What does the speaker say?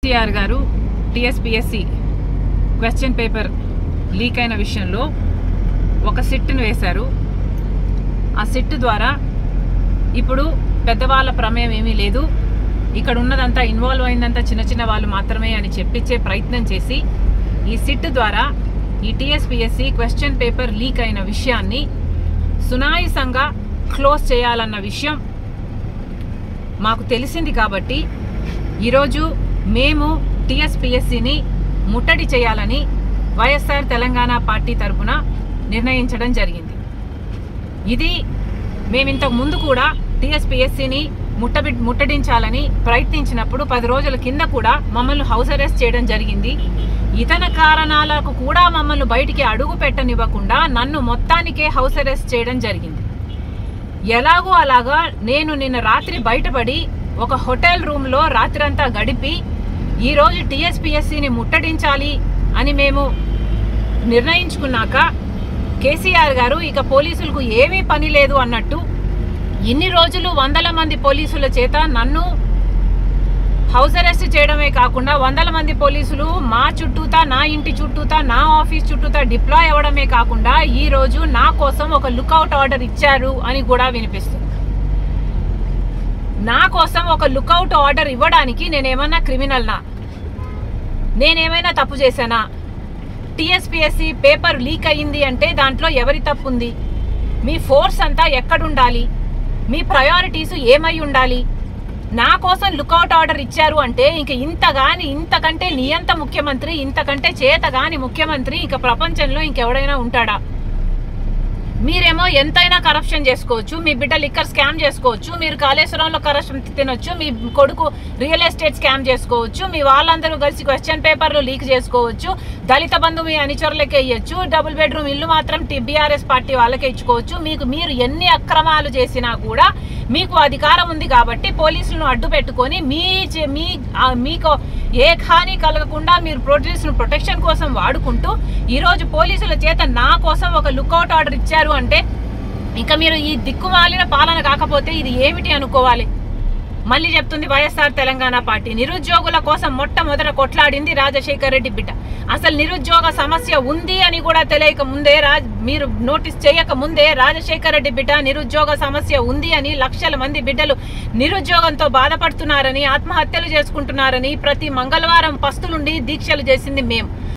కేసీఆర్ గారు TSPSC question paper leak అయిన విషయంలో ఒక సిట్ను వేశారు ఆ సిట్ ద్వారా ఇప్పుడు పెద్దవాళ్ళ ప్రమేయం ఏమీ లేదు ఇక్కడ ఉన్నదంతా ఇన్వాల్వ్ అయిందంతా చిన్న చిన్న వాళ్ళు మాత్రమే అని చెప్పించే ప్రయత్నం చేసి ఈ సిట్ ద్వారా ఈ టిఎస్పిఎస్సి క్వశ్చన్ పేపర్ లీక్ అయిన విషయాన్ని సునాయసంగా క్లోజ్ చేయాలన్న విషయం మాకు తెలిసింది కాబట్టి ఈరోజు మేము టిఎస్పిఎస్సిని ముట్టడి చేయాలని వైఎస్ఆర్ తెలంగాణ పార్టీ తరఫున నిర్ణయించడం జరిగింది ఇది మేము ఇంతకు ముందు కూడా టిఎస్పిఎస్సిని ముట్టబి ముట్టడించాలని ప్రయత్నించినప్పుడు పది రోజుల కింద కూడా మమ్మల్ని హౌస్ అరెస్ట్ చేయడం జరిగింది ఇతర కారణాలకు కూడా మమ్మల్ని బయటికి అడుగు పెట్టనివ్వకుండా నన్ను మొత్తానికే హౌస్ అరెస్ట్ చేయడం జరిగింది ఎలాగో అలాగా నేను నిన్న రాత్రి బయటపడి ఒక హోటల్ రూమ్లో రాత్రంతా గడిపి ఈరోజు టీఎస్పీఎస్సీని ముట్టడించాలి అని మేము నిర్ణయించుకున్నాక కేసీఆర్ గారు ఇక పోలీసులకు ఏమీ పని లేదు అన్నట్టు ఇన్ని రోజులు వందల మంది పోలీసుల చేత నన్ను హౌస్ అరెస్ట్ చేయడమే కాకుండా వందల మంది పోలీసులు మా చుట్టూతా నా ఇంటి చుట్టూతా నా ఆఫీస్ చుట్టూతా డిప్లాయ్ అవ్వడమే కాకుండా ఈ రోజు నా కోసం ఒక లుకౌట్ ఆర్డర్ ఇచ్చారు అని కూడా వినిపిస్తుంది నా కోసం ఒక లుకౌట్ ఆర్డర్ ఇవ్వడానికి నేనేమన్నా క్రిమినల్నా నేనేమైనా తప్పు చేశానా టిఎస్పిఎస్సి పేపర్ లీక్ అయ్యింది అంటే దాంట్లో ఎవరి తప్పు ఉంది మీ ఫోర్స్ అంతా ఎక్కడుండాలి మీ ప్రయారిటీస్ ఏమై ఉండాలి నా కోసం లుకౌట్ ఆర్డర్ ఇచ్చారు అంటే ఇంక ఇంతగాని ఇంతకంటే నియంత ముఖ్యమంత్రి ఇంతకంటే చేతగాని ముఖ్యమంత్రి ఇంక ప్రపంచంలో ఇంకెవడైనా ఉంటాడా మీరేమో ఎంతైనా కరప్షన్ చేసుకోవచ్చు మీ బిడ్డ లిక్కర్ స్కామ్ చేసుకోవచ్చు మీరు కాళేశ్వరంలో కరప్షన్ తినొచ్చు మీ కొడుకు రియల్ ఎస్టేట్ స్కామ్ చేసుకోవచ్చు మీ వాళ్ళందరూ కలిసి క్వశ్చన్ పేపర్లు లీక్ చేసుకోవచ్చు దళిత బంధు మీ అనుచరులకే ఇవ్వచ్చు డబుల్ బెడ్రూమ్ ఇల్లు మాత్రం బీఆర్ఎస్ పార్టీ వాళ్ళకే ఇచ్చుకోవచ్చు మీకు మీరు ఎన్ని అక్రమాలు చేసినా కూడా మీకు అధికారం ఉంది కాబట్టి పోలీసులను అడ్డు పెట్టుకొని మీ చే- మీ ఆ, మీకు ఏ హాని కలగకుండా మీరు పోలీసులు ప్రొటెక్షన్ కోసం వాడుకుంటూ ఈరోజు పోలీసుల చేత నా కోసం ఒక లుకౌట్ ఆర్డర్ ఇచ్చారు అంటే ఇంకా మీరు ఈ దిక్కుమాలిన పాలన కాకపోతే ఇది ఏమిటి అనుకోవాలి మళ్ళీ చెప్తుంది వైఎస్ఆర్ తెలంగాణ పార్టీ నిరుద్యోగుల కోసం మొట్టమొదట కొట్లాడింది రాజశేఖర్ రెడ్డి బిడ్డ అసలు నిరుద్యోగ సమస్య ఉంది అని కూడా తెలియక ముందే రాజ్ మీరు నోటీస్ చేయక ముందే రాజశేఖర్ రెడ్డి బిడ్డ నిరుద్యోగ సమస్య ఉంది అని లక్షల మంది బిడ్డలు నిరుద్యోగంతో బాధపడుతున్నారని ఆత్మహత్యలు చేసుకుంటున్నారని ప్రతి మంగళవారం పస్తులుండి దీక్షలు చేసింది మేము